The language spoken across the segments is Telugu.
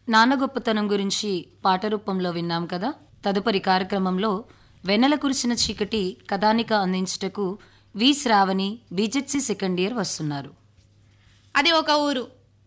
నాన్న గొప్పతనం గురించి పాట రూపంలో విన్నాం కదా తదుపరి కార్యక్రమంలో వెన్నెల కురిసిన చీకటి కథానిక అందించుటకు V Sravani BZC second year వస్తున్నారు అది ఒక ఊరు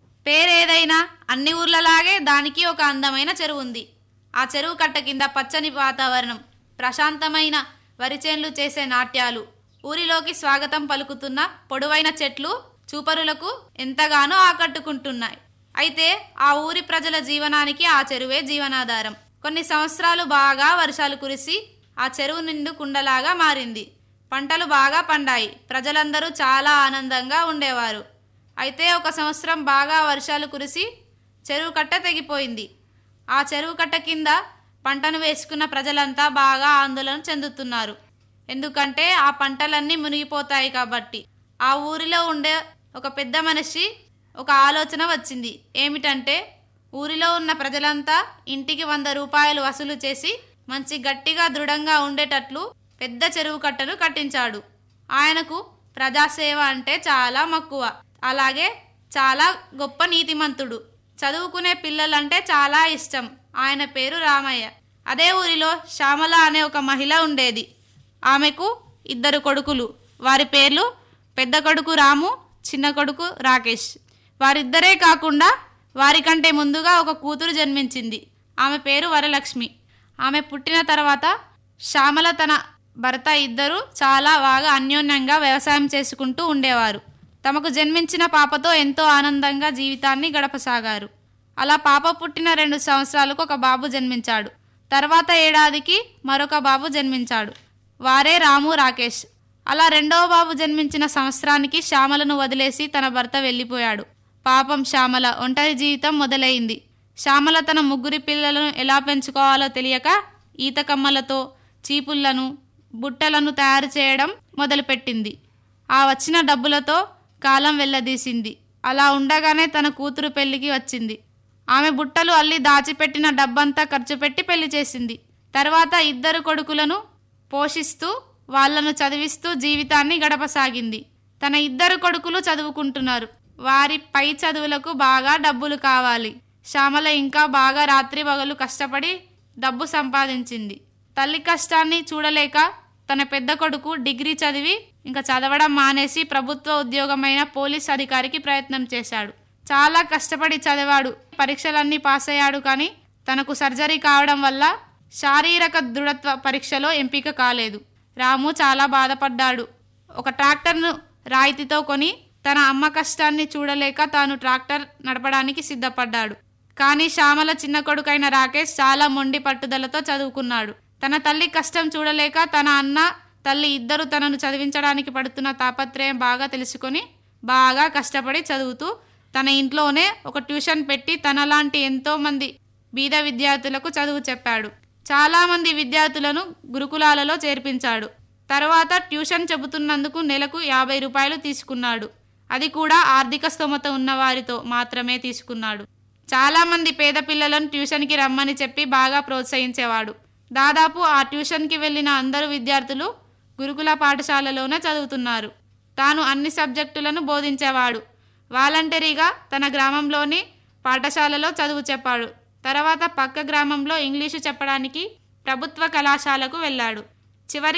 పేరేదైనా అన్ని ఊర్లలాగే దానికి ఒక అందమైన చెరువు ఉంది ఆ చెరువు కట్ట కింద పచ్చని వాతావరణం ప్రశాంతమైన వరిచేన్లు చేసే నాట్యాలు ఊరిలోకి స్వాగతం పలుకుతున్న పొడవైన చెట్లు చూపరులకు ఎంతగానో ఆకట్టుకుంటున్నాయి అయితే ఆ ఊరి ప్రజల జీవనానికి ఆ చెరువే జీవనాధారం కొన్ని సంవత్సరాలు బాగా వర్షాలు కురిసి ఆ చెరువు నిండు కుండలాగా మారింది పంటలు బాగా పండాయి ప్రజలందరూ చాలా ఆనందంగా ఉండేవారు అయితే ఒక సంవత్సరం బాగా వర్షాలు కురిసి చెరువు కట్ట తెగిపోయింది ఆ చెరువు కట్ట కింద పంటను వేసుకున్న ప్రజలంతా బాగా ఆందోళన చెందుతున్నారు ఎందుకంటే ఆ పంటలన్నీ మునిగిపోతాయి కాబట్టి ఆ ఊరిలో ఉండే ఒక పెద్ద మనిషి ఒక ఆలోచన వచ్చింది ఏమిటంటే ఊరిలో ఉన్న ప్రజలంతా ఇంటికి వంద రూపాయలు వసూలు చేసి మంచి గట్టిగా దృఢంగా ఉండేటట్లు పెద్ద చెరువు కట్టను కట్టించాడు ఆయనకు ప్రజాసేవ అంటే చాలా మక్కువ అలాగే చాలా గొప్ప నీతిమంతుడు చదువుకునే పిల్లలంటే చాలా ఇష్టం ఆయన పేరు రామయ్య అదే ఊరిలో శ్యామల అనే ఒక మహిళ ఉండేది ఆమెకు ఇద్దరు కొడుకులు వారి పేర్లు పెద్ద కొడుకు రాము చిన్న కొడుకు రాకేష్ వారిద్దరే కాకుండా వారికంటే ముందుగా ఒక కూతురు జన్మించింది ఆమె పేరు వరలక్ష్మి ఆమె పుట్టిన తర్వాత శ్యామల తన భర్త ఇద్దరు చాలా బాగా అన్యోన్యంగా వ్యవసాయం చేసుకుంటూ ఉండేవారు తమకు జన్మించిన పాపతో ఎంతో ఆనందంగా జీవితాన్ని గడపసాగారు అలా పాప పుట్టిన రెండు సంవత్సరాలకు ఒక బాబు జన్మించాడు తర్వాత ఏడాదికి మరొక బాబు జన్మించాడు వారే రాము రాకేష్ అలా రెండవ బాబు జన్మించిన సంవత్సరానికి శ్యామలను వదిలేసి తన భర్త వెళ్ళిపోయాడు పాపం శ్యామల ఒంటరి జీవితం మొదలైంది శ్యామల తన ముగ్గురి పిల్లలను ఎలా పెంచుకోవాలో తెలియక ఈతకమ్మలతో చీపుళ్లను బుట్టలను తయారు చేయడం మొదలుపెట్టింది ఆ వచ్చిన డబ్బులతో కాలం వెళ్ళదీసింది అలా ఉండగానే తన కూతురు పెళ్లికి వచ్చింది ఆమె బుట్టలు అల్లి దాచిపెట్టిన డబ్బంతా ఖర్చు పెట్టి పెళ్లి చేసింది తర్వాత ఇద్దరు కొడుకులను పోషిస్తూ వాళ్ళను చదివిస్తూ జీవితాన్ని గడపసాగింది తన ఇద్దరు కొడుకులు చదువుకుంటున్నారు వారి పై చదువులకు బాగా డబ్బులు కావాలి శ్యామల ఇంకా బాగా రాత్రి పగలు కష్టపడి డబ్బు సంపాదించింది తల్లి కష్టాన్ని చూడలేక తన పెద్ద కొడుకు డిగ్రీ చదివి ఇంకా చదవడం మానేసి ప్రభుత్వ ఉద్యోగమైన పోలీస్ అధికారికి ప్రయత్నం చేశాడు చాలా కష్టపడి చదివాడు పరీక్షలన్నీ పాస్ అయ్యాడు కానీ తనకు సర్జరీ కావడం వల్ల శారీరక దృఢత్వ పరీక్షలో ఎంపిక కాలేదు రాము చాలా బాధపడ్డాడు ఒక ట్రాక్టర్ను రాయితీతో కొని తన అమ్మ కష్టాన్ని చూడలేక తాను ట్రాక్టర్ నడపడానికి సిద్ధపడ్డాడు కానీ శ్యామల చిన్న కొడుకైన రాకేష్ చాలా మొండి పట్టుదలతో చదువుకున్నాడు తన తల్లి కష్టం చూడలేక తన అన్న తల్లి ఇద్దరు తనను చదివించడానికి పడుతున్న తాపత్రయం బాగా తెలుసుకొని బాగా కష్టపడి చదువుతూ తన ఇంట్లోనే ఒక ట్యూషన్ పెట్టి తనలాంటి ఎంతో మంది బీద విద్యార్థులకు చదువు చెప్పాడు చాలామంది విద్యార్థులను గురుకులాలలో చేర్పించాడు తర్వాత ట్యూషన్ చెబుతున్నందుకు నెలకు యాభై రూపాయలు తీసుకున్నాడు అది కూడా ఆర్థిక స్తోమత ఉన్నవారితో మాత్రమే తీసుకున్నాడు చాలామంది పేద పిల్లలను ట్యూషన్కి రమ్మని చెప్పి బాగా ప్రోత్సహించేవాడు దాదాపు ఆ ట్యూషన్కి వెళ్ళిన అందరు విద్యార్థులు గురుకుల పాఠశాలలోనే చదువుతున్నారు తాను అన్ని సబ్జెక్టులను బోధించేవాడు వాలంటరీగా తన గ్రామంలోని పాఠశాలలో చదువు చెప్పాడు తర్వాత పక్క గ్రామంలో ఇంగ్లీషు చెప్పడానికి ప్రభుత్వ కళాశాలకు వెళ్ళాడు చివరి